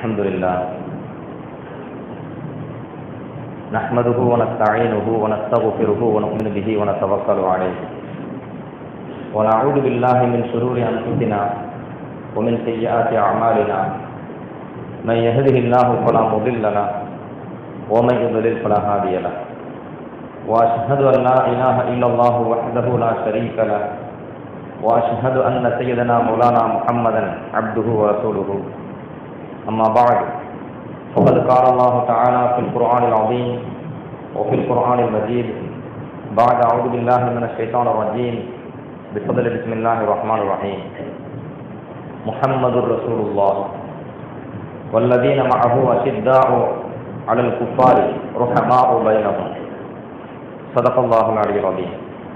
الحمد لله نحمده ونستعينه ونستغفره ونؤمن به ونتوكل عليه ونعوذ بالله من شرور أنفسنا ومن سيئات أعمالنا من يهده الله فلا مضل له ومن يضلل فلا هادي له وأشهد أن لا إله إلا الله وحده لا شريك له وأشهد أن سيدنا مولانا محمدا عبده ورسوله أما بعد فقد قال الله تعالى في القرآن العظيم وفي القرآن المجيد بعد أعوذ بالله من الشيطان الرجيم بفضل بسم الله الرحمن الرحيم محمد رسول الله والذين معه أشداء على الكفار رحماء بينهم صدق الله العلي العظيم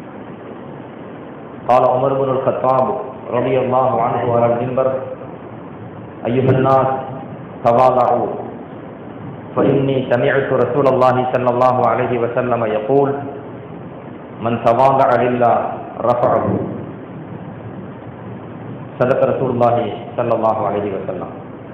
قال عمر بن الخطاب رضي الله عنه على المنبر أيها الناس تواضعوا فإني سمعت رسول الله صلى الله عليه وسلم يقول من تواضع لله رفعه صدق رسول الله صلى الله عليه وسلم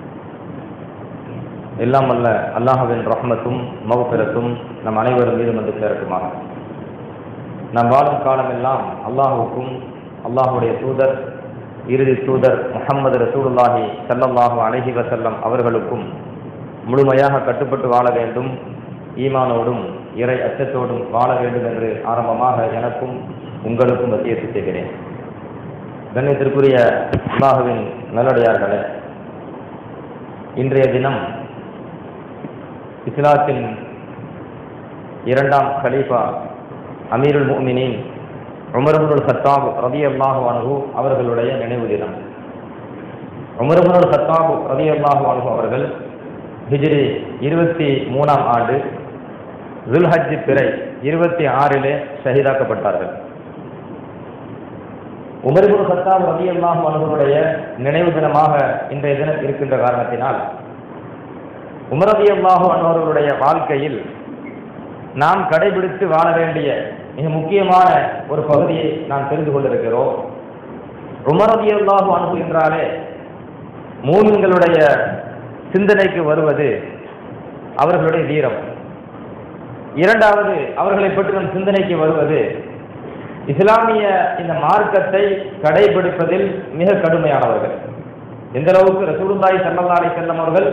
எல்லாம் அல்ல அல்லாஹுவின் ரஹ்மத்தும் மகப்பிரத்தும் நம் அனைவரும் மீதும் வந்து சேரட்டுமாக நாம் வாழும் காலமெல்லாம் அல்லாஹுக்கும் அல்லாஹுடைய தூதர் இறுதி தூதர் முகமது ரசூலுல்லாஹி சல்லல்லாஹு அலஹி வசல்லம் அவர்களுக்கும் முழுமையாக கட்டுப்பட்டு வாழ வேண்டும் ஈமானோடும் இறை அச்சத்தோடும் வாழ வேண்டும் என்று ஆரம்பமாக எனக்கும் உங்களுக்கும் வசியத்து செய்கிறேன் கண்ணியத்திற்குரிய அல்லாஹுவின் நல்லடியார்களே இன்றைய தினம் இஸ்லாத்தின் இரண்டாம் கலீஃபா அமீருல் முமினின் உமர்புல் சத்தாப் ரதி அல்லாஹு அனுகு அவர்களுடைய நினைவு தினம் உமர்புல் சத்தாப் ரதி அல்லாஹு அனுகு அவர்கள் ஹிஜ்ரி இருபத்தி மூணாம் ஆண்டு துல்ஹஜ் பிறை இருபத்தி ஆறிலே ஷஹீதாக்கப்பட்டார்கள் உமர்புல் சத்தாப் ரதி அல்லாஹு அனுகுடைய நினைவு தினமாக இன்றைய தினம் இருக்கின்ற காரணத்தினால் உமரதி அல்லாஹு அன்னவர்களுடைய வாழ்க்கையில் நாம் கடைபிடித்து வாழ வேண்டிய மிக முக்கியமான ஒரு பகுதியை நாம் தெரிந்து கொண்டிருக்கிறோம் உமரதி அல்லாஹு அனுபு என்றாலே மூமின்களுடைய சிந்தனைக்கு வருவது அவர்களுடைய வீரம் இரண்டாவது அவர்களை பற்றி நம் சிந்தனைக்கு வருவது இஸ்லாமிய இந்த மார்க்கத்தை கடைபிடிப்பதில் மிக கடுமையானவர்கள் எந்த அளவுக்கு ரசூலுல்லாய் சல்லல்லா அலி செல்லம் அவர்கள்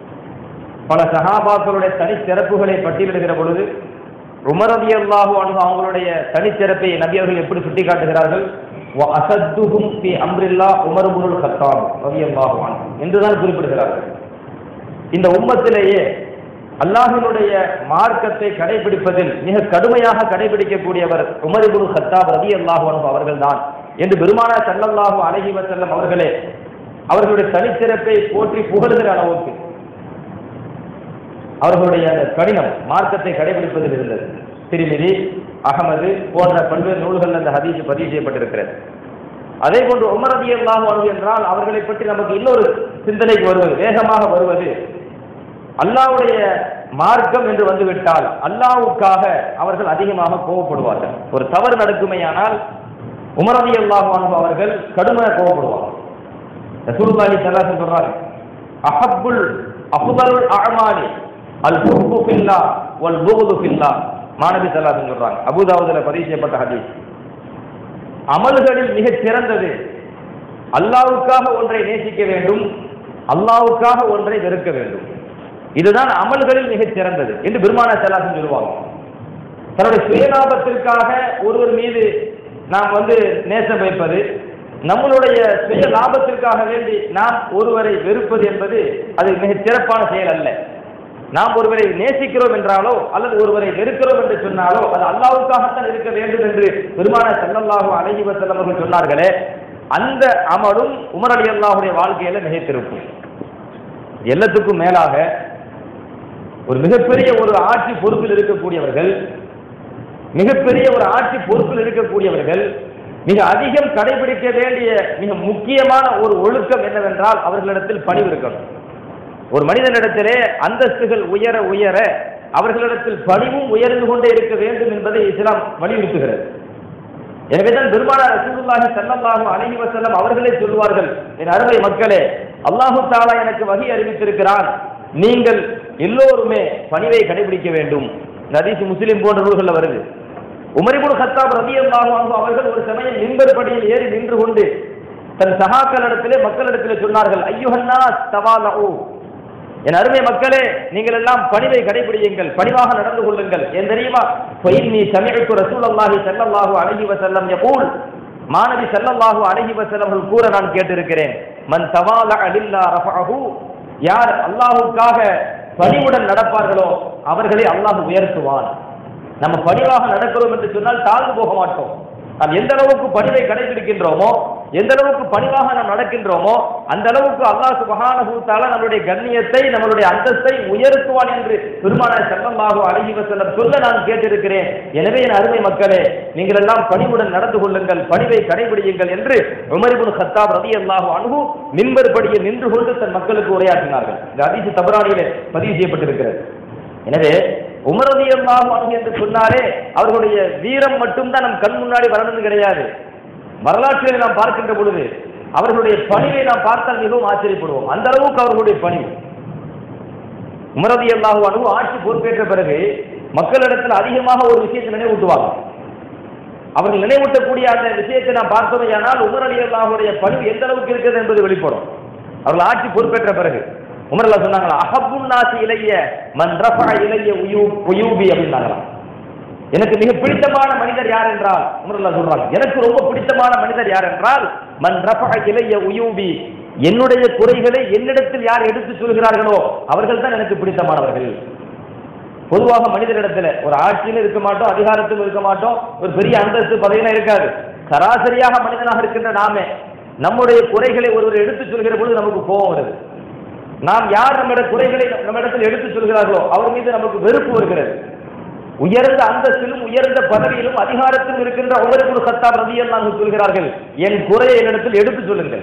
பல சகாபாக்களுடைய தனிச்சிறப்புகளை பட்டியலிடுகிற பொழுது உமரதி அல்லாஹு அனு அவங்களுடைய தனிச்சிறப்பை நபி அவர்கள் எப்படி சுட்டி காட்டுகிறார்கள் அசத்துகும் பி அம்ரில்லா உமர்புல் ஹத்தாம் ரவி அல்லாஹு என்றுதான் குறிப்பிடுகிறார்கள் இந்த உம்மத்திலேயே அல்லாஹினுடைய மார்க்கத்தை கடைபிடிப்பதில் மிக கடுமையாக கடைபிடிக்கக்கூடியவர் உமர்புல் ஹத்தாப் ரவி அல்லாஹு அனு அவர்கள் தான் என்று பெருமானா சல்லல்லாஹு அலஹி வசல்லம் அவர்களே அவர்களுடைய தனிச்சிறப்பை போற்றி புகழ்கிற அளவுக்கு அவர்களுடைய அந்த கடினம் மார்க்கத்தை கடைபிடிப்பதில் இருந்தது திருமிதி அகமது போன்ற பல்வேறு நூல்கள் அந்த ஹதீஸ் பதிவு செய்யப்பட்டிருக்கிறது அதே போன்று உமரதி அல்லாஹ் வருவது என்றால் அவர்களை பற்றி நமக்கு இன்னொரு சிந்தனைக்கு வருவது வேகமாக வருவது அல்லாவுடைய மார்க்கம் என்று வந்துவிட்டால் அல்லாவுக்காக அவர்கள் அதிகமாக கோவப்படுவார்கள் ஒரு தவறு நடக்குமையானால் உமரதி அல்லாஹ் அவர்கள் கடுமையாக கோவப்படுவார்கள் ரசூலுல்லாஹி ஸல்லல்லாஹு சொல்றாங்க அஹப்புல் அஃதலுல் அஅமாலி அல் ஹுப்பு ஃபில்லா வல் புகுது ஃபில்லா மாணவி சல்லாசன் சொல்றாங்க அபுதாவுதுல பதிவு செய்யப்பட்ட ஹதீஸ் அமல்களில் மிகச் சிறந்தது அல்லாவுக்காக ஒன்றை நேசிக்க வேண்டும் அல்லாவுக்காக ஒன்றை வெறுக்க வேண்டும் இதுதான் அமல்களில் மிகச் சிறந்தது என்று பெருமான சல்லாசன் சொல்லுவாங்க தன்னுடைய சுயலாபத்திற்காக ஒருவர் மீது நாம் வந்து நேசம் வைப்பது நம்மளுடைய சுய லாபத்திற்காக வேண்டி நாம் ஒருவரை வெறுப்பது என்பது அது மிகச் சிறப்பான செயல் அல்ல நாம் ஒருவரை நேசிக்கிறோம் என்றாலோ அல்லது ஒருவரை வெறுக்கிறோம் என்று சொன்னாலோ அது அல்லாவுக்காகத்தான் இருக்க வேண்டும் என்று பெருமான செல்லல்லாகும் அழகி வசல்லம் அவர்கள் சொன்னார்களே அந்த அமலும் உமர் அலி அல்லாஹுடைய வாழ்க்கையில மிகைத்திருக்கும் எல்லாத்துக்கும் மேலாக ஒரு மிகப்பெரிய ஒரு ஆட்சி பொறுப்பில் இருக்கக்கூடியவர்கள் மிகப்பெரிய ஒரு ஆட்சி பொறுப்பில் இருக்கக்கூடியவர்கள் மிக அதிகம் கடைபிடிக்க வேண்டிய மிக முக்கியமான ஒரு ஒழுக்கம் என்னவென்றால் அவர்களிடத்தில் பணிவு இருக்கணும் ஒரு மனிதனிடத்திலே அந்தஸ்துகள் உயர உயர அவர்களிடத்தில் பணிவும் உயர்ந்து கொண்டே இருக்க வேண்டும் என்பதை இஸ்லாம் வலியுறுத்துகிறது எனவேதான் பெருமானார் ரசூலுல்லாஹி ஸல்லல்லாஹு அலைஹி வஸல்லம் அவர்களே சொல்வார்கள் என் அருமை மக்களே அல்லாஹு தாலா எனக்கு வகி அறிவித்திருக்கிறான் நீங்கள் எல்லோருமே பணிவை கடைபிடிக்க வேண்டும் இந்த ஹதீஸ் முஸ்லிம் போன்ற நூல்களில் வருது உமரிபுல் ஹத்தாப் ரலியல்லாஹு அன்ஹு அவர்கள் ஒரு சமயம் மின்பர் படியில் ஏறி நின்று கொண்டு தன் சகாக்களிடத்திலே மக்களிடத்திலே சொன்னார்கள் ஐயுஹன்னா தவாலு என் அருமை மக்களே நீங்கள் எல்லாம் பணிவை கடைபிடியுங்கள் பணிவாக நடந்து கொள்ளுங்கள் ஏன் தெரியுமா ஃபைன்னி சமிஅத்து ரசூலல்லாஹி ஸல்லல்லாஹு அலைஹி வஸல்லம் யகூல் மாணவி ஸல்லல்லாஹு அலைஹி வஸல்லம் அவர்கள் கூற நான் கேட்டிருக்கிறேன் மன் தவால அலில்லா ரஃபஅஹு யார் அல்லாஹ்வுக்காக பணிவுடன் நடப்பார்களோ அவர்களை அல்லாஹ் உயர்த்துவான் நம்ம பணிவாக நடக்கிறோம் என்று சொன்னால் தாழ்ந்து போக மாட்டோம் நாம் எந்த அளவுக்கு பணிவை கடைபிடிக்கின்றோமோ எந்த அளவுக்கு பணிவாக நாம் நடக்கின்றோமோ அந்த அளவுக்கு அல்லாஹ் சுபஹானஹு தஆலா நம்மளுடைய கண்ணியத்தை நம்மளுடைய அந்தஸ்தை உயர்த்துவான் என்று பெருமானார் ஸல்லல்லாஹு அலைஹி வஸல்லம் சொல்ல நான் கேட்டிருக்கிறேன் எனவே என் அருமை மக்களே நீங்கள் எல்லாம் பணிவுடன் நடந்து கொள்ளுங்கள் பணிவை கடைபிடியுங்கள் என்று உமர் இப்னு கத்தாப் ரலியல்லாஹு அன்ஹு மின்பர் படியில் நின்று கொண்டு தன் மக்களுக்கு உரையாற்றினார்கள் இந்த ஹதீஸ் தபரானியிலே பதிவு செய்யப்பட்டிருக்கிறது எனவே உமரதியல்லாஹு அன்ஹு என்று சொன்னாலே அவர்களுடைய வீரம் மட்டும்தான் நம் கண் முன்னாடி வரணும்னு கிடையாது வரலாற்றிலே நாம் பார்க்கின்ற பொழுது அவர்களுடைய பணிவை நாம் பார்த்தால் மிகவும் ஆச்சரியப்படுவோம் அந்த அளவுக்கு அவர்களுடைய பணி உமரதி அல்லாஹு அனு ஆட்சி பொறுப்பேற்ற பிறகு மக்களிடத்தில் அதிகமாக ஒரு விஷயத்தை நினைவூட்டுவாங்க அவர்கள் நினைவூட்டக்கூடிய அந்த விஷயத்தை நாம் பார்த்தோமேயானால் உமர் அலி அல்லாஹுடைய பணி எந்த அளவுக்கு இருக்கிறது என்பது வெளிப்படும் அவர்கள் ஆட்சி பொறுப்பேற்ற பிறகு உமர் அல்லா சொன்னாங்களா அஹப்புன் நாசி இலைய மன் ரஃபா இலைய உயூ உயூபி அப்படின்னாங்களாம் எனக்கு மிக பிடித்தமான மனிதர் யார் என்றால் உமர் அல்லா சொல்றாங்க எனக்கு ரொம்ப பிடித்தமான மனிதர் யார் என்றால் மன் ரஃபா இலைய உயூபி என்னுடைய குறைகளை என்னிடத்தில் யார் எடுத்து சொல்கிறார்களோ அவர்கள் தான் எனக்கு பிடித்தமானவர்கள் பொதுவாக மனிதரிடத்துல ஒரு ஆட்சியிலும் இருக்க மாட்டோம் அதிகாரத்திலும் இருக்க மாட்டோம் ஒரு பெரிய அந்தஸ்து பதவியெல்லாம் இருக்காது சராசரியாக மனிதனாக இருக்கின்ற நாமே நம்முடைய குறைகளை ஒருவர் எடுத்து சொல்கிற பொழுது நமக்கு கோபம் வருது நாம் யார் நம்முடைய குறைகளை நம்மிடத்தில் எடுத்து சொல்கிறார்களோ அவர் மீது நமக்கு வெறுப்பு வருகிறது உயர்ந்த அந்தஸ்திலும் உயர்ந்த பதவியிலும் அதிகாரத்திலும் இருக்கின்ற ஒவ்வொரு சத்தா ரதியல் நாங்கள் சொல்கிறார்கள் என் குறையை என்னிடத்தில் எடுத்து சொல்லுங்கள்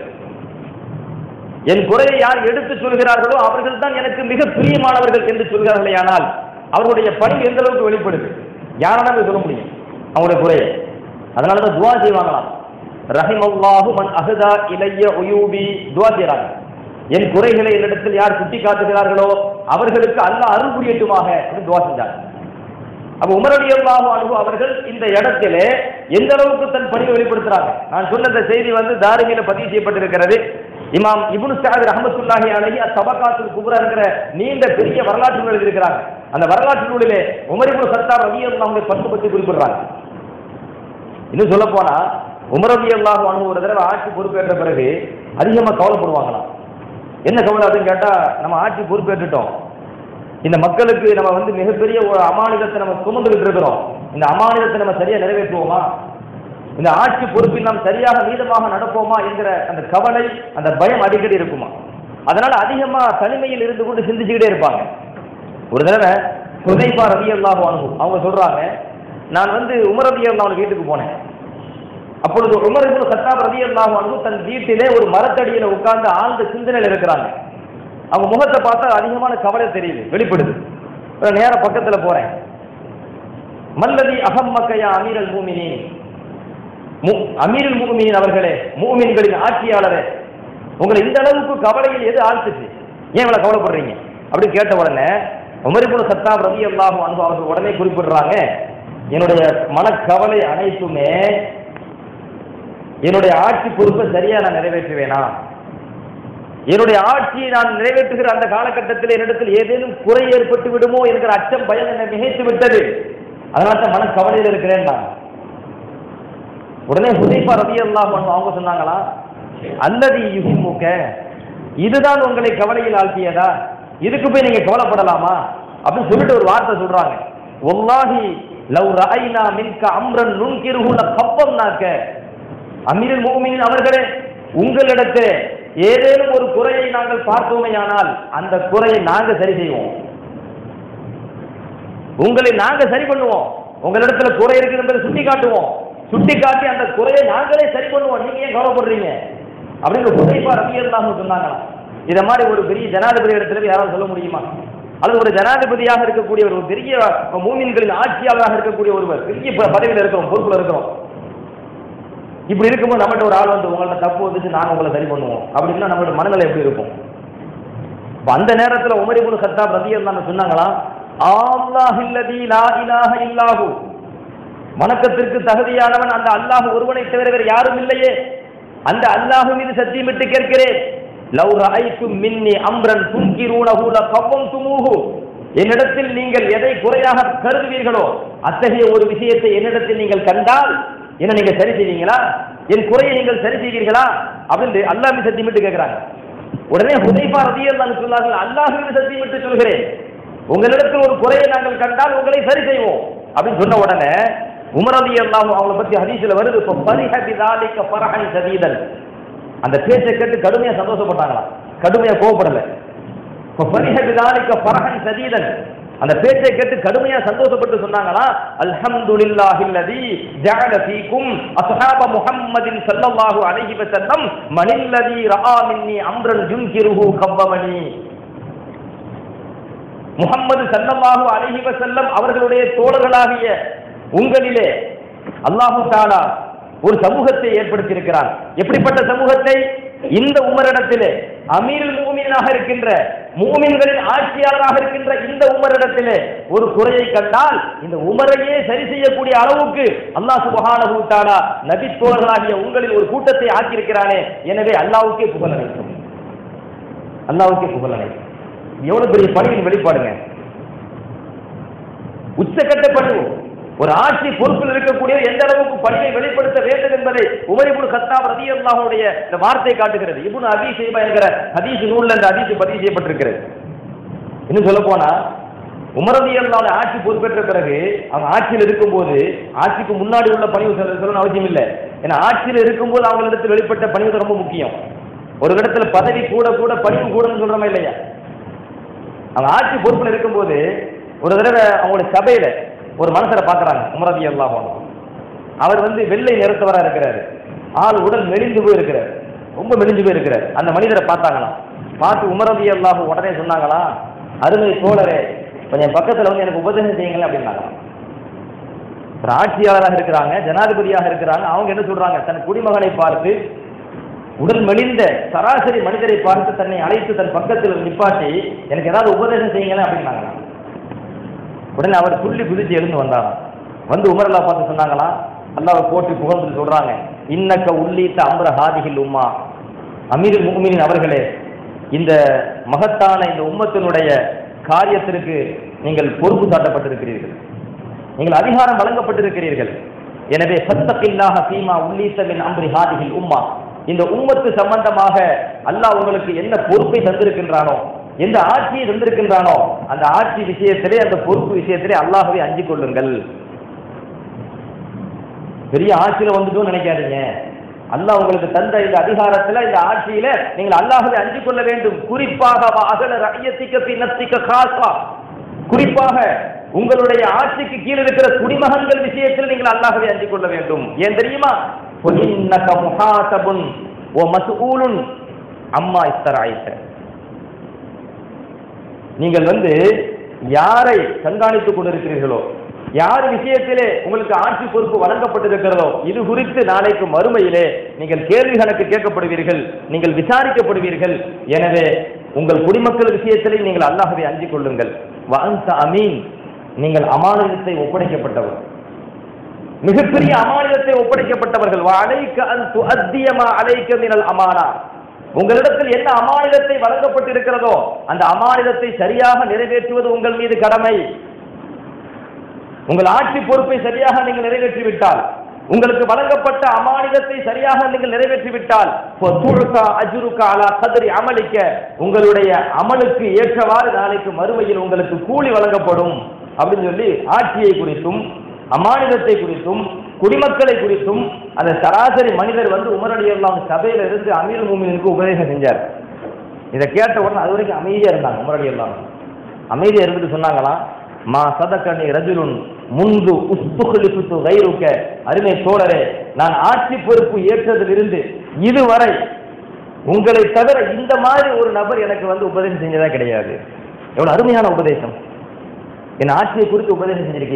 என் குறையை யார் எடுத்து சொல்கிறார்களோ அவர்கள் தான் எனக்கு மிக பிரியமானவர்கள் என்று சொல்கிறார்களே ஆனால் அவர்களுடைய பணி எந்த அளவுக்கு வெளிப்படுது யாராலும் சொல்ல முடியும் அவங்களுடைய குறையை அதனால தான் துவா செய்வாங்களாம் ரஹிமல்லாஹு மன் அஹதா இலைய உயூபி துவா செய்கிறாங்க என் குறைகளை என்னிடத்தில் யார் சுட்டி காட்டுகிறார்களோ அவர்களுக்கு அல்லாஹ் அருள் புரியட்டுமாக என்று துவா செஞ்சாங்க அப்ப உமரடி அல்லாஹு அனுபவ அவர்கள் இந்த இடத்திலே எந்த அளவுக்கு தன் பணியை வெளிப்படுத்துறாங்க நான் சொன்ன இந்த செய்தி வந்து தாரிமியில பதிவு செய்யப்பட்டிருக்கிறது இமாம் இப்னு சாத் ரஹமத்துல்லாஹி அலைஹி அத்தபகாத்துல் குப்ரா என்கிற நீண்ட பெரிய வரலாற்று நூல் எழுதியிருக்கிறாங்க அந்த வரலாற்று நூலிலே உமர் இப்னு சத்தார் ரலியல்லாஹு பண்பு பற்றி குறிப்பிடுறாங்க இன்னும் சொல்ல போனா உமர் ரலியல்லாஹு அன்ஹு ஒரு தடவை ஆட்சி பொறுப்பேற்ற பிறகு அதிகமா கவலைப்படுவாங்களாம் என்ன கவலை அப்படின்னு கேட்டா நம்ம ஆட்சி பொறுப்பேற்றுட்டோம் இந்த மக்களுக்கு நம்ம வந்து மிகப்பெரிய ஒரு அமானிதத்தை நம்ம சுமந்துகிட்டு இருக்கிறோம் இந்த அமானிதத்தை நம்ம சரியா நிறைவேற்றுவோமா இந்த ஆட்சி பொறுப்பில் நாம் சரியாக நீதமாக நடப்போமா என்கிற அந்த கவலை அந்த பயம் அடிக்கடி இருக்குமா அதனால அதிகமா தனிமையில் இருந்து கொண்டு சிந்திச்சுக்கிட்டே இருப்பாங்க ஒரு தடவை ஹுதைபா ரவி அல்லாஹ் அனுபவம் அவங்க சொல்றாங்க நான் வந்து உமர் ரவி அல்லாஹ் வீட்டுக்கு போனேன் அப்பொழுது உமர் இப்னு கத்தாப் ரவி அல்லாஹ் அனுபவம் தன் வீட்டிலே ஒரு மரத்தடியில உட்கார்ந்து ஆழ்ந்த சிந்தனையில் இருக்கிறாங்க அவங்க முகத்தை பார்த்தா அதிகமான கவலை தெரியுது வெளிப்படுது இப்ப நேர பக்கத்துல போறேன் மல்லதி அகம்மக்கையா அமீரல் மூமினின் மு- அமீருல் மூமினின் அவர்களே மூமின்களின் ஆட்சியாளரே உங்களை இந்த அளவுக்கு கவலையில் எது ஆழ்த்துச்சு ஏன் இவ்வளவு கவலைப்படுறீங்க அப்படி கேட்ட உடனே உமரிபுல் சத்தாப் ரவி அல்லாஹும் அன்பு அவர்கள் உடனே குறிப்பிடுறாங்க என்னுடைய மனக்கவலை அனைத்துமே என்னுடைய ஆட்சி பொறுப்பை சரியா நான் நிறைவேற்றுவேனா என்னுடைய ஆட்சியை நான் நிறைவேற்றுகிற அந்த காலகட்டத்தில் என்னிடத்தில் ஏதேனும் குறை ஏற்பட்டு விடுமோ என்கிற அச்சம் பயம் என்னை மிகைத்து விட்டது அதனால தான் மனக்கவலையில் இருக்கிறேன் நான் உடனே ஹுதைஃபா ரலியல்லாஹு அன்ஹு அவங்க சொன்னாங்களா அல்லது யுஹிமுக இதுதான் உங்களை கவலையில் ஆழ்த்தியதா இதுக்கு போய் நீங்க கவலைப்படலாமா அப்படின்னு சொல்லிட்டு ஒரு வார்த்தை சொல்றாங்க வல்லாஹி லவ் ரஐனா மின்க அம்ரன் நுன்கிருஹு லகப்பம்னாக்க அமீருல் முஃமினீன் அவர்களே உங்களிடத்தில் ஏதேனும் ஒரு குறையை நாங்கள் பார்த்தோமேயானால் அந்த குறையை நாங்க சரி செய்வோம் உங்களை நாங்க சரி பண்ணுவோம் உங்களிடத்துல குறை இருக்குது என்பதை சுட்டி காட்டுவோம் சுட்டி காட்டி அந்த குறையை நாங்களே சரி பண்ணுவோம் நீங்க ஏன் கவலைப்படுறீங்க அப்படின்னு ஹுதைஃபா ரலியல்லாஹு சொன்னாங்களாம் இத மாதிரி ஒரு பெரிய ஜனாதிபதி இடத்துல போய் யாராவது சொல்ல முடியுமா அல்லது ஒரு ஜனாதிபதியாக இருக்கக்கூடிய ஒரு பெரிய மூமின்களின் ஆட்சியாளராக இருக்கக்கூடிய ஒருவர் பெரிய ப- பதவியில் இருக்கிறோம் பொறுப்புல இருக்கிறோம் இப்படி இருக்கும்போது நம்மகிட்ட ஒரு ஆள் வந்து உங்கள்ட்ட தப்பு வந்துச்சு நாங்க உங்களை சரி பண்ணுவோம் அப்படின்னா நம்மளோட மனநிலை எப்படி இருக்கும் அப்ப அந்த நேரத்துல உமரி குல் கத்தாப் ரதியல்லாஹு சொன்னாங்களா அல்லாஹ் இல்லதி லா இலாஹ இல்லாஹு வணக்கத்திற்கு தகுதியானவன் அந்த அல்லாஹ் ஒருவனை தவிர வேறு யாரும் இல்லையே அந்த அல்லாஹ் மீது சத்தியமிட்டு கேட்கிறேன் லவ் ரஐத்தும் மின்னி அம்ரன் துன்கிரூனஹு லகவ்வம்துமூஹு என்னிடத்தில் நீங்கள் எதை குறையாக கருதுவீர்களோ அத்தகைய ஒரு விஷயத்தை என்னிடத்தில் நீங்கள் கண்டால் என்ன நீங்க சரி செய்வீங்களா என் குறையை நீங்கள் சரி செய்வீர்களா அப்படின்னு அல்லாஹ் மீது சத்தியமிட்டு கேட்கிறாங்க உடனே ஹுதைஃபா ரதியல்லாஹு சொன்னார்கள் அல்லாஹ் மீது சத்தியமிட்டு சொல்கிறேன் உங்களிடத்தில் ஒரு குறையை நாங்கள் கண்டால் உங்களை சரி செய்வோம் அப்படின்னு சொன்ன உடனே உமர் அலி அல்லாஹ் அவங்கள பத்தி ஹதீஸ்ல வருது இப்போ பரிஹ பிதாலிக்க பரஹன் சதீதன் அந்த பேச்சை கேட்டு கடுமையா சந்தோஷப்பட்டாங்களாம் கடுமையா கோவப்படல இப்போ பரிஹ பிதாலிக்க பரஹன் சதீதன் அந்த பேச்சை கேட்டு கடுமையா சந்தோஷப்பட்டு சொன்னாங்களா அல்ஹம்துலில்லாஹி அல்லதி ஜஅல ஃபீக்கும் அஸ்ஹாப முஹம்மதின் ஸல்லல்லாஹு அலைஹி வஸல்லம் மனில்லதி ரஆ மின்னி அம்ரன் யுன்கிருஹு கவ்வமனி முகம்மது சல்லல்லாஹு அலைஹி வஸல்லம் அவர்களுடைய தோழர்களாகிய உங்களிலே அல்லாஹு தாலா ஒரு சமூகத்தை ஏற்படுத்தி இருக்கிறான் எப்படிப்பட்ட சமூகத்தை இந்த உமரிடத்திலே அமீருல் மூமினாக இருக்கின்ற மூமின்களின் ஆட்சியாளராக இருக்கின்ற இந்த உமரிடத்திலே ஒரு குறையை கண்டால் இந்த உமரையே சரி செய்யக்கூடிய அளவுக்கு அல்லாஹ் சுபஹானஹு தஆலா நபி தோழர்களாகிய உங்களில் ஒரு கூட்டத்தை ஆக்கியிருக்கிறானே எனவே அல்லாஹ்வுக்கே புகழ் அனைத்தும் அல்லாஹ்வுக்கே புகழ் அனைத்தும் எவ்வளவு பெரிய பணியின் வெளிப்பாடுங்க உச்சக்கட்ட பணிவு ஒரு ஆட்சி பொறுப்பில் இருக்கக்கூடிய எந்த அளவுக்கு பணியை வெளிப்படுத்த வேண்டும் என்பதை உமரிபுல் கத்தாப் ரதி அல்லாஹுடைய இந்த வார்த்தை காட்டுகிறது இபுன் அபி செய்பா என்கிற ஹதீஸ் நூல்ல இந்த ஹதீஸ் பதிவு செய்யப்பட்டிருக்கிறது இன்னும் சொல்ல போனா உமரதி அல்லாவுடைய ஆட்சி பொறுப்பேற்ற பிறகு அவங்க ஆட்சியில் இருக்கும்போது ஆட்சிக்கு முன்னாடி உள்ள பணிவு சொல்ல- சொல்லணும்னு அவசியம் இல்லை ஏன்னா ஆட்சியில் இருக்கும்போது அவங்களிடத்தில் வெளிப்பட்ட பணிவு ரொம்ப முக்கியம் ஒரு இடத்துல பதவி கூட கூட பணிவு கூடன்னு சொல்றோமா இல்லையா அவங்க ஆட்சி பொறுப்பில் இருக்கும்போது ஒரு தடவை அவங்களுடைய சபையில ஒரு மனுஷரை பார்க்கறாங்க உமரதி அல்லாஹ் அவர் வந்து வெள்ளை நிறத்தவரா இருக்கிறாரு ஆள் உடல் மெலிந்து போய் இருக்கிறார் ரொம்ப மெலிஞ்சு போய் இருக்கிறார் அந்த மனிதரை பார்த்தாங்களாம் பார்த்து உமரதி அல்லாஹ் உடனே சொன்னாங்களா அருமை தோழரே கொஞ்சம் பக்கத்துல வந்து எனக்கு உபதேசம் செய்யுங்களேன் அப்படின்னாங்களாம் ஒரு ஆட்சியாளராக இருக்கிறாங்க ஜனாதிபதியாக இருக்கிறாங்க அவங்க என்ன சொல்றாங்க தன் குடிமகனை பார்த்து உடல் மெலிந்த சராசரி மனிதரை பார்த்து தன்னை அழைத்து தன் பக்கத்தில் நிப்பாட்டி எனக்கு ஏதாவது உபதேசம் செய்யுங்களேன் அப்படின்னாங்க உடனே அவர் துள்ளி குதிச்சு எழுந்து வந்தாராம் வந்து உமரல்லா பார்த்து சொன்னாங்களா அல்லாவை போற்றி புகழ்ந்து சொல்றாங்க இன்னக்க உள்ளீத்த அம்ர ஹாதிகில் உம்மா அமீர் முகமீனின் அவர்களே இந்த மகத்தான இந்த உம்மத்தினுடைய காரியத்திற்கு நீங்கள் பொறுப்பு சாட்டப்பட்டிருக்கிறீர்கள் நீங்கள் அதிகாரம் வழங்கப்பட்டிருக்கிறீர்கள் எனவே சத்தப்பில்லாக சீமா உள்ளீத்தமின் அம்ரி ஹாதிகில் உம்மா இந்த உம்மத்து சம்பந்தமாக அல்லாஹ் உங்களுக்கு என்ன பொறுப்பை தந்திருக்கின்றானோ எந்த ஆட்சியை தந்திருக்கின்றானோ அந்த ஆட்சி விஷயத்திலே அந்த பொறுப்பு விஷயத்திலே அல்லாஹ்வை அஞ்சிக் கொள்ளுங்கள் பெரிய ஆட்சியில வந்துட்டோம்னு நினைக்காதீங்க அல்லாஹ் உங்களுக்கு தந்த இந்த அதிகாரத்துல இந்த ஆட்சியில நீங்கள் அல்லாஹ்வை அஞ்சிக் கொள்ள வேண்டும் குறிப்பாக அகல ரயத்திக்க பின்னத்திக்க காசா குறிப்பாக உங்களுடைய ஆட்சிக்கு கீழ் இருக்கிற குடிமகன்கள் விஷயத்தில் நீங்கள் அல்லாஹ்வை அஞ்சிக் கொள்ள வேண்டும் ஏன் தெரியுமா فَإِنَّكَ مُحَاسَبٌ وَمَسْئُولٌ அம்மா இஸ்தராயிட்ட நீங்கள் வந்து யாரை கண்காணித்துக் கொண்டிருக்கிறீர்களோ யார் விஷயத்திலே உங்களுக்கு ஆட்சி பொறுப்பு வழங்கப்பட்டிருக்கிறதோ இது குறித்து நாளைக்கு மறுமையிலே நீங்கள் கேள்வி கணக்கு கேட்கப்படுவீர்கள் நீங்கள் விசாரிக்கப்படுவீர்கள் எனவே உங்கள் குடிமக்கள் விஷயத்திலே நீங்கள் அல்லாஹ்வை அஞ்சிக் கொள்ளுங்கள் வஅன்த அமீன் நீங்கள் அமானிதத்தை ஒப்படைக்கப்பட்டவர் மிகப்பெரிய அமானிதத்தை ஒப்படைக்கப்பட்டவர்கள் அலைக்க அன் துஅத்தியமா அலைக்க மினல் அமானா உங்களிடத்தில் என்ன அமானிதத்தை வழங்கப்பட்டிருக்கிறதோ அந்த அமானிதத்தை சரியாக நிறைவேற்றுவது உங்கள் மீது கடமை உங்கள் ஆட்சி பொறுப்பை சரியாக நீங்கள் நிறைவேற்றி விட்டால் உங்களுக்கு வழங்கப்பட்ட அமானிதத்தை சரியாக நீங்கள் நிறைவேற்றி விட்டால் அஜுருக்கா அலா கதறி அமளிக்க உங்களுடைய அமலுக்கு ஏற்றவாறு நாளைக்கு மறுமையில் உங்களுக்கு கூலி வழங்கப்படும் அப்படின்னு சொல்லி ஆட்சியை குறித்தும் அமானிதத்தை குறித்தும் குடிமக்களை குறித்தும் அந்த சராசரி மனிதர் வந்து உமரடி எல்லாம் சபையில இருந்து அமீர் மூமினுக்கு உபதேசம் செஞ்சார் இதை கேட்ட உடனே அது வரைக்கும் அமைதியா இருந்தாங்க உமரடி எல்லாம் அமைதியா இருந்துட்டு சொன்னாங்களாம் மா சதக்கணி ரஜுலுன் முன்பு உஸ்துகுலிஃபித்து கைருக்க அருமை தோழரே நான் ஆட்சி பொறுப்பு ஏற்றதிலிருந்து இதுவரை உங்களை தவிர இந்த மாதிரி ஒரு நபர் எனக்கு வந்து உபதேசம் செஞ்சதா கிடையாது எவ்வளவு அருமையான உபதேசம் என் ஆட்சியை குறித்து உபதேசம் செஞ்சிருக்கீங்க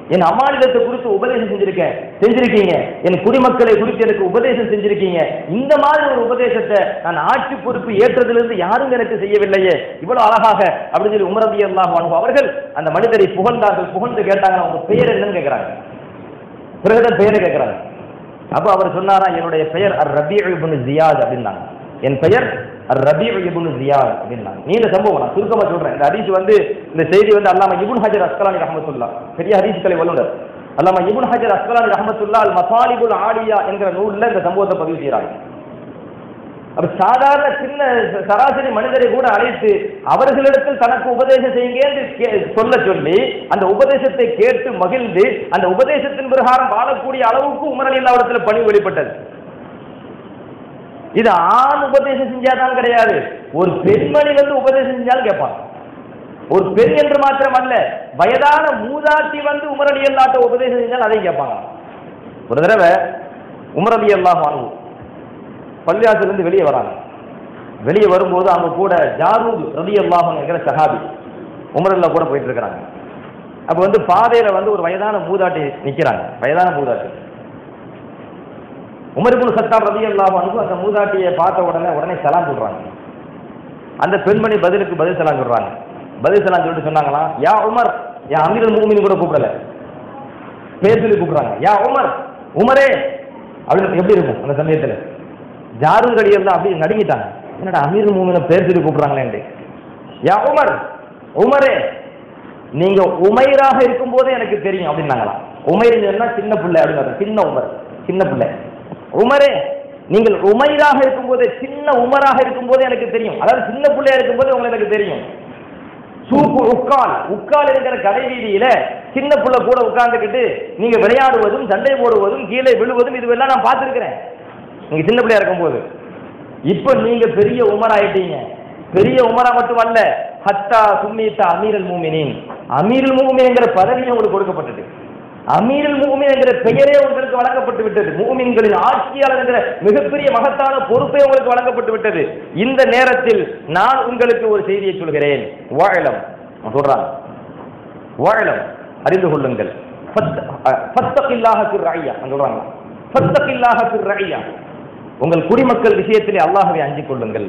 என் அம்மாநிலத்தை குறித்து உபதேசம் செஞ்சிருக்கேன் செஞ்சிருக்கீங்க என் குடிமக்களை குறித்து எனக்கு உபதேசம் செஞ்சிருக்கீங்க இந்த மாதிரி ஒரு உபதேசத்தை நான் ஆட்சி பொறுப்பு ஏற்றதிலிருந்து யாரும் எனக்கு செய்யவில்லையே இவ்வளவு அழகாக அப்படின்னு சொல்லி உமரதி அல்லாஹ் அவர்கள் அந்த மனிதரை புகழ்ந்தார்கள் புகழ்ந்து கேட்டாங்க அவங்க பெயர் என்னன்னு கேட்கிறாங்க பிறகுதான் பெயரை கேட்கிறாங்க அப்ப அவர் சொன்னாரா என்னுடைய பெயர் அர் ரபி இப்னு ஜியாத் அப்படின்னாங்க என் பெயர் அர் ரபி இப்னு ஜியாத் அப்படின்னாங்க நீண்ட சம்பவம் நான் சுருக்கமா சொல்றேன் இந்த ஹதீஸ் வந்து இந்த செய்தி வந்து அல்லாம இப்னு ஹஜர் அஸ்கலானி ரஹமத்துல்லா பெரிய ஹதீஸ் கலை வல்லுனர் அல்லாம இப்னு ஹஜர் அஸ்கலானி ரஹமத்துல்லா அல் மசாலிபுல் ஆலியா என்கிற நூல்ல இந்த சம்பவத்தை பதிவு செய்யறாங்க அப்ப சாதாரண சின்ன சராசரி மனிதரை கூட அழைத்து அவர்களிடத்தில் தனக்கு உபதேசம் செய்யுங்க என்று கே- சொல்ல சொல்லி அந்த உபதேசத்தை கேட்டு மகிழ்ந்து அந்த உபதேசத்தின் பிரகாரம் வாழக்கூடிய அளவுக்கு உமரல் இல்லாவிடத்தில் பணி வெளிப்பட்டது இது ஆண் உபதேசம் செஞ்சாதான் கிடையாது ஒரு பெண்மணி வந்து உபதேசம் செஞ்சாலும் கேட்பாங்க ஒரு பெண் என்று மாத்திரம் அல்ல வயதான மூதாட்டி வந்து உமரலி அல்லாட்ட உபதேசம் செஞ்சாலும் அதையும் கேட்பாங்க ஒரு தடவை உமரலி அல்லாஹ் வாங்குவோம் பள்ளியாசிலிருந்து வெளியே வராங்க வெளியே வரும்போது அவங்க கூட ஜாரூத் ரதி அல்லாஹன் என்கிற சஹாபி உமரல்ல கூட போயிட்டு இருக்கிறாங்க அப்போ வந்து பாதையில வந்து ஒரு வயதான மூதாட்டி நிக்கிறாங்க வயதான மூதாட்டி உமர்புல் சத்தாப் ரதி அல்லாஹனுக்கு அந்த மூதாட்டியை பார்த்த உடனே உடனே சலாம் சொல்றாங்க அந்த பெண்மணி பதிலுக்கு பதில் சலாம் சொல்றாங்க பதில் சலாம் சொல்லிட்டு சொன்னாங்களா யா உமர் யா அமீரல் மூமின் கூட கூப்பிடல பேர் சொல்லி கூப்பிடுறாங்க யா உமர் உமரே அப்படின்னு எப்படி இருக்கும் அந்த சமயத்துல ஜாரு கடியல் தான் அப்படி நடுங்கிட்டாங்க என்னடா அமீர் மூமின பேர் சொல்லி கூப்பிடுறாங்களேன்ட்டு யா உமர் உமரே நீங்க உமைராக இருக்கும்போதே எனக்கு தெரியும் அப்படின்னாங்களாம் உமைர் சொன்னா சின்ன பிள்ளை அப்படின்னு அர்த்தம். சின்ன உமர் சின்ன பிள்ளை உமரே நீங்கள் உமைராக இருக்கும்போதே சின்ன உமராக இருக்கும்போதே எனக்கு தெரியும் அதாவது சின்ன பிள்ளையா இருக்கும்போது உங்களுக்கு எனக்கு தெரியும் சூப்பு உட்கால் உட்கால் இருக்கிற கடை வீதியில சின்ன புள்ள கூட உட்கார்ந்துக்கிட்டு நீங்க விளையாடுவதும் சண்டை போடுவதும் கீழே விழுவதும் இதுவெல்லாம் நான் பார்த்துருக்கிறேன் நீங்க சின்ன பிள்ளையா இருக்கும்போது இப்ப நீங்க பெரிய உமர் ஆயிட்டீங்க பெரிய உமரா மட்டும் அல்ல ஹத்தா சும்மித்த அமீரல் மூமினின் அமீரல் மூமின் என்கிற பதவியும் உங்களுக்கு கொடுக்கப்பட்டது அமீரல் மூமின் என்கிற பெயரே உங்களுக்கு வழங்கப்பட்டு விட்டது மூமின்களின் ஆட்சியாளர் என்கிற மிகப்பெரிய மகத்தான பொறுப்பே உங்களுக்கு வழங்கப்பட்டு விட்டது இந்த நேரத்தில் நான் உங்களுக்கு ஒரு செய்தியை சொல்கிறேன் வாழலம் சொல்றாங்க வாழலம் அறிந்து கொள்ளுங்கள் ஃபத்தகில்லாஹ ஃபிர் ரஅய்யா சொல்றாங்க ஃபத்தகில்லாஹ ஃபிர் ரஅய்யா உங்கள் குடிமக்கள் விஷயத்திலே அல்லாஹ்வை அஞ்சிக் கொள்ளுங்கள்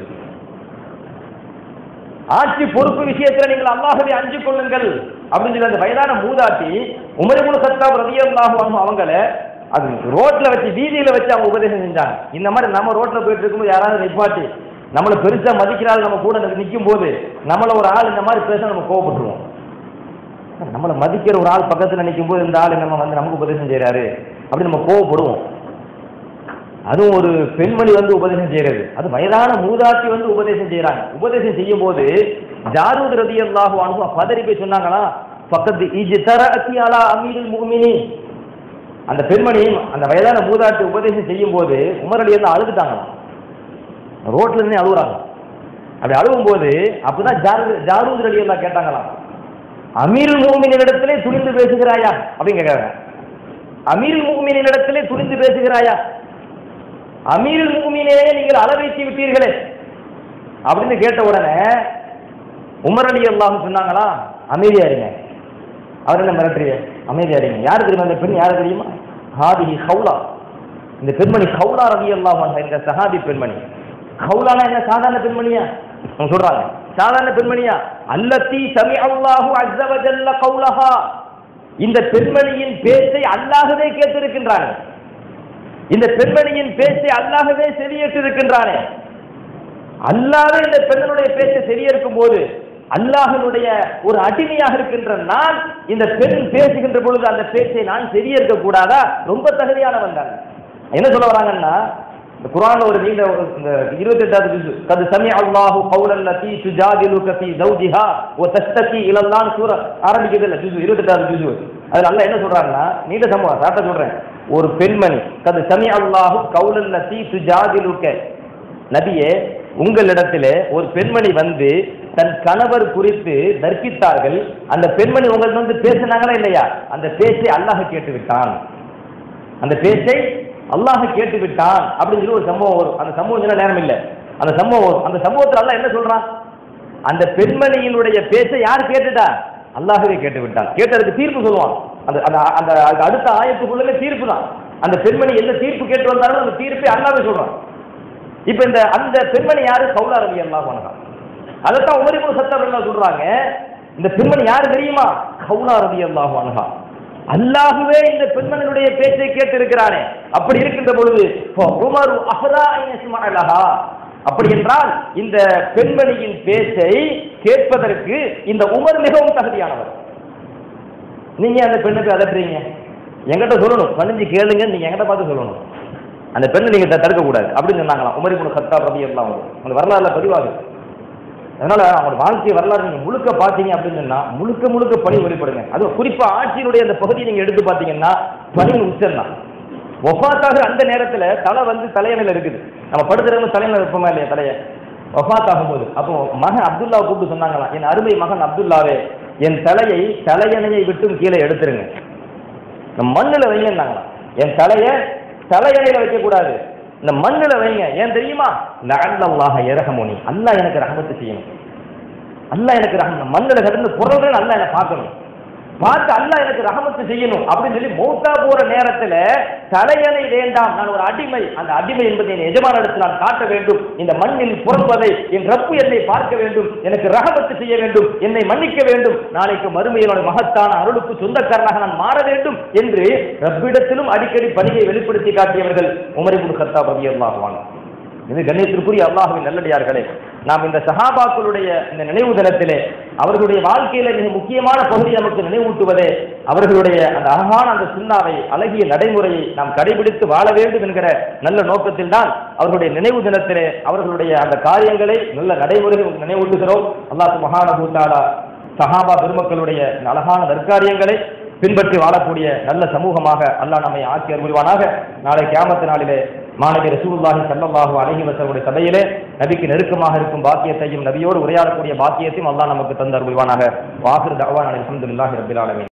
ஆட்சி பொறுப்பு விஷயத்துல நீங்கள் அல்லாஹ்வை அஞ்சிக் கொள்ளுங்கள் அப்படின்னு சொல்லி அந்த வயதான மூதாட்டி உமரிபுல் சத்தாப் ரதியல்லாஹு அன்ஹு அவங்கள அது ரோட்ல வச்சு வீதியில வச்சு அவங்க உபதேசம் செஞ்சாங்க இந்த மாதிரி நம்ம ரோட்ல போயிட்டு இருக்கும்போது யாராவது நிப்பாட்டி நம்மளை பெருசா மதிக்கிறாள் நம்ம கூட நிற்கும் போது நம்மள ஒரு ஆள் இந்த மாதிரி பேச நம்ம கோவப்பட்டுருவோம் நம்மளை மதிக்கிற ஒரு ஆள் பக்கத்துல நிற்கும் போது இந்த ஆள் நம்ம வந்து நமக்கு உபதேசம் செய்றாரு அப்படி நம்ம கோவப்படுவோம் அதுவும் ஒரு பெண்மணி வந்து உபதேசம் செய்யறது அது வயதான மூதாட்டி வந்து உபதேசம் செய்யறாங்க உபதேசம் செய்யும் போது ஜாரூத் ரதி அல்லாஹு அனுபவ பதறி போய் சொன்னாங்களா பக்கத்து இஜ் தர அலா அமீருல் முஃமினீன் அந்த பெண்மணி அந்த வயதான மூதாட்டி உபதேசம் செய்யும் போது உமர் அலி எல்லாம் அழுதுட்டாங்களாம் ரோட்ல இருந்து அழுகுறாங்க அப்படி அழுகும் போது அப்பதான் ஜாரு ஜாரூத் அலி எல்லாம் கேட்டாங்களாம் அமீருல் மூமினின் இடத்திலே துணிந்து பேசுகிறாயா அப்படின்னு கேட்கறாங்க அமீருல் மூமினின் இடத்திலே துணிந்து பேசுகிறாயா அமீருல் மூமினே நீங்கள் அள வைத்து விட்டீர்களே அப்படின்னு கேட்ட உடனே உமர் அலி அல்லாஹ் சொன்னாங்களா அமைதியா இருங்க அவர் என்ன மிரட்டுறிய அமைதியா இருங்க யாரு தெரியுமா அந்த பெண் யாரு தெரியுமா ஹாதிஹி ஹவுலா இந்த பெண்மணி ஹவுலா ரவி அல்லாஹ் என்ற சஹாபி பெண்மணி ஹவுலானா என்ன சாதாரண பெண்மணியா அவங்க சொல்றாங்க சாதாரண பெண்மணியா அல்லத்தி சமி அல்லாஹு அஸ்ஸ வஜல்ல கௌலஹா இந்த பெண்மணியின் பேச்சை அல்லாஹ்வே கேட்டிருக்கின்றானே இந்த பெண்மணியின் பேச்சை அல்லாஹ்வே செவியேற்றிருக்கின்றானே அல்லாஹ்வே இந்த பெண்ணுடைய பேச்சை செவியேற்கும் போது அல்லாஹ்வினுடைய ஒரு அடிமையாக இருக்கின்ற நான் இந்த பெண் பேசுகின்ற பொழுது அந்த பேச்சை நான் செவியேற்க கூடாதா ரொம்ப தகுதியானவன் தான் என்ன சொல்ல வராங்கன்னா இந்த குர்ஆன்ல ஒரு நீண்ட ஒரு இந்த இருபத்தி எட்டாவது ஜுஸ் கது சமி அல்லாஹு கௌலன் லத்தி துஜாதிலுக ஃபீ ஜௌஜிஹா வ தஸ்தகி இலல்லாஹ் சூரா ஆரம்பிக்குது இல்ல ஜுஸ் இருபத்தி எட்டாவது ஜுஸ் அது நல்லா என்ன சொல்றாங்கன்னா நீண்ட சம்பவம் சாட்ட சொல்றேன் ஒரு பெண்மணி கது சமி அல்லாஹு கௌலன் லத்தி துஜாதிலுக நபியே உங்களிடத்திலே ஒரு பெண்மணி வந்து தன் கணவர் குறித்து தர்ப்பித்தார்கள் அந்த பெண்மணி உங்கள்ட்ட வந்து பேசினாங்களா இல்லையா அந்த பேச்சை அல்லாஹ் கேட்டு விட்டான் அந்த பேச்சை அல்லாஹ் கேட்டு விட்டான் அப்படின்னு சொல்லி ஒரு சம்பவம் வரும் அந்த சம்பவம் சொல்ல நேரம் இல்லை அந்த சம்பவம் வரும் அந்த சம்பவத்தில் அல்லாஹ் என்ன சொல்றான் அந்த பெண்மணியினுடைய பேச்சை யார் கேட்டுட்டா அல்லாஹ்வே கேட்டு விட்டான் கேட்டதுக்கு தீர்ப்பு சொல்லுவான் அந்த அந்த அந்த அதுக்கு அடுத்த ஆயத்துக்குள்ளே தீர்ப்பு தான் அந்த பெண்மணி என்ன தீர்ப்பு கேட்டு வந்தாலும் அந்த தீர்ப்பை அல்லாஹ்வே சொல்றான் இப்ப இந்த அந்த பெண்மணி யாரு கௌலா ரவி அல்லாஹ் வணக்கம் அதைத்தான் உமரிபுல் சத்தம் சொல்றாங்க இந்த பெண்மணி யாரு தெரியுமா கௌலா ரவி அல்லாஹ் வணகா அல்லாஹுவே இந்த பெண்மணியுடைய பேச்சை கேட்டு இருக்கிறானே அப்படி இருக்கின்ற பொழுது உமரு அஹரா அலஹா அப்படி என்றால் இந்த பெண்மணியின் பேச்சை கேட்பதற்கு இந்த உமர் மிகவும் தகுதியானவர் நீங்க அந்த பெண்ணுக்கு அதட்டுறீங்க என்கிட்ட சொல்லணும் பணிஞ்சு கேளுங்க நீங்க என்கிட்ட பார்த்து சொல்லணும் அந்த பெண்ணை நீங்க த- தடுக்கக்கூடாது அப்படின்னு சொன்னாங்களாம் உமரி குணு சத்தா ரவி எல்லாம் அந்த வரலாறுல பதிவாகுது அதனால அவங்களோட வாழ்க்கை வரலாறு நீங்க முழுக்க பார்த்தீங்க அப்படின்னு சொன்னா முழுக்க முழுக்க பணி வெளிப்படுங்க அதுவும் குறிப்பா ஆட்சியினுடைய அந்த பகுதியை நீங்க எடுத்து பார்த்தீங்கன்னா பணியின் உச்சம் தான் ஒஃபாத்தாக அந்த நேரத்துல தலை வந்து தலையணையில இருக்குது நம்ம படுத்துறவங்க தலையில வைப்போமா இல்லையா தலைய ஒஃபாத் ஆகும்போது அப்போ மகன் அப்துல்லாவை கூப்பிட்டு சொன்னாங்களாம் என் அருமை மகன் அப்துல்லாவே என் தலையை தலையணையை விட்டும் கீழே எடுத்துருங்க இந்த மண்ணுல வைங்கன்னாங்களாம் என் தலைய தலையணையில வைக்க கூடாது இந்த மண்ணுல வைங்க ஏன் தெரியுமா லஅல்லல்லாஹ யர்ஹமுனி அல்லாஹ் எனக்கு ரஹமத்து செய்யணும் அல்லாஹ் எனக்கு ரஹமத் மண்ணுல கிடந்து புறவுகள் அல்லாஹ் என்னை பார்க்கணும் பார்த்து அல்லாஹ் எனக்கு ரஹமத்து செய்யணும் அப்படின்னு சொல்லி மௌத்தா போற நேரத்துல தலையணை வேண்டாம் நான் ஒரு அடிமை அந்த அடிமை என்பதை என் எஜமானிடத்தில் நான் காட்ட வேண்டும் இந்த மண்ணில் புறம்பதை என் ரப்பு என்னை பார்க்க வேண்டும் எனக்கு ரஹமத்து செய்ய வேண்டும் என்னை மன்னிக்க வேண்டும் நாளைக்கு மறுமையினோட மகத்தான அருளுக்கு சொந்தக்காரனாக நான் மாற வேண்டும் என்று ரப்பிடத்திலும் அடிக்கடி பணியை வெளிப்படுத்தி காட்டியவர்கள் உமரிபுல் கத்தா பதியல்லாகுவாங்க இது கண்ணியத்திற்குரிய அல்லாஹுவின் நல்லடியார்களே நாம் இந்த சஹாபாக்களுடைய இந்த நினைவு தினத்திலே அவர்களுடைய வாழ்க்கையில மிக முக்கியமான பகுதி நமக்கு நினைவூட்டுவதே அவர்களுடைய அந்த அழகான அந்த சுண்ணாவை அழகிய நடைமுறையை நாம் கடைபிடித்து வாழ வேண்டும் என்கிற நல்ல நோக்கத்தில் தான் அவர்களுடைய நினைவு தினத்திலே அவர்களுடைய அந்த காரியங்களை நல்ல நடைமுறைகள் நினைவூட்டுகிறோம் அல்லாஹ் மகான பூத்தாலா சஹாபா பெருமக்களுடைய இந்த அழகான நற்காரியங்களை பின்பற்றி வாழக்கூடிய நல்ல சமூகமாக அல்லாஹ் நம்மை ஆக்கி அருள்வானாக நாளை கியாமத்து நாளிலே மாணவி ரசூலுல்லாஹி ஸல்லல்லாஹு அலைஹி வஸல்லுடைய சபையிலே நபிக்கு நெருக்கமாக இருக்கும் பாக்கியத்தையும் நபியோடு உரையாடக்கூடிய பாக்கியத்தையும் அல்லாஹ் நமக்கு தந்து அருள்வானாக வாஹிர் தஅவானா அல்ஹம்துலில்லாஹி ரப்பில் ஆலமீன்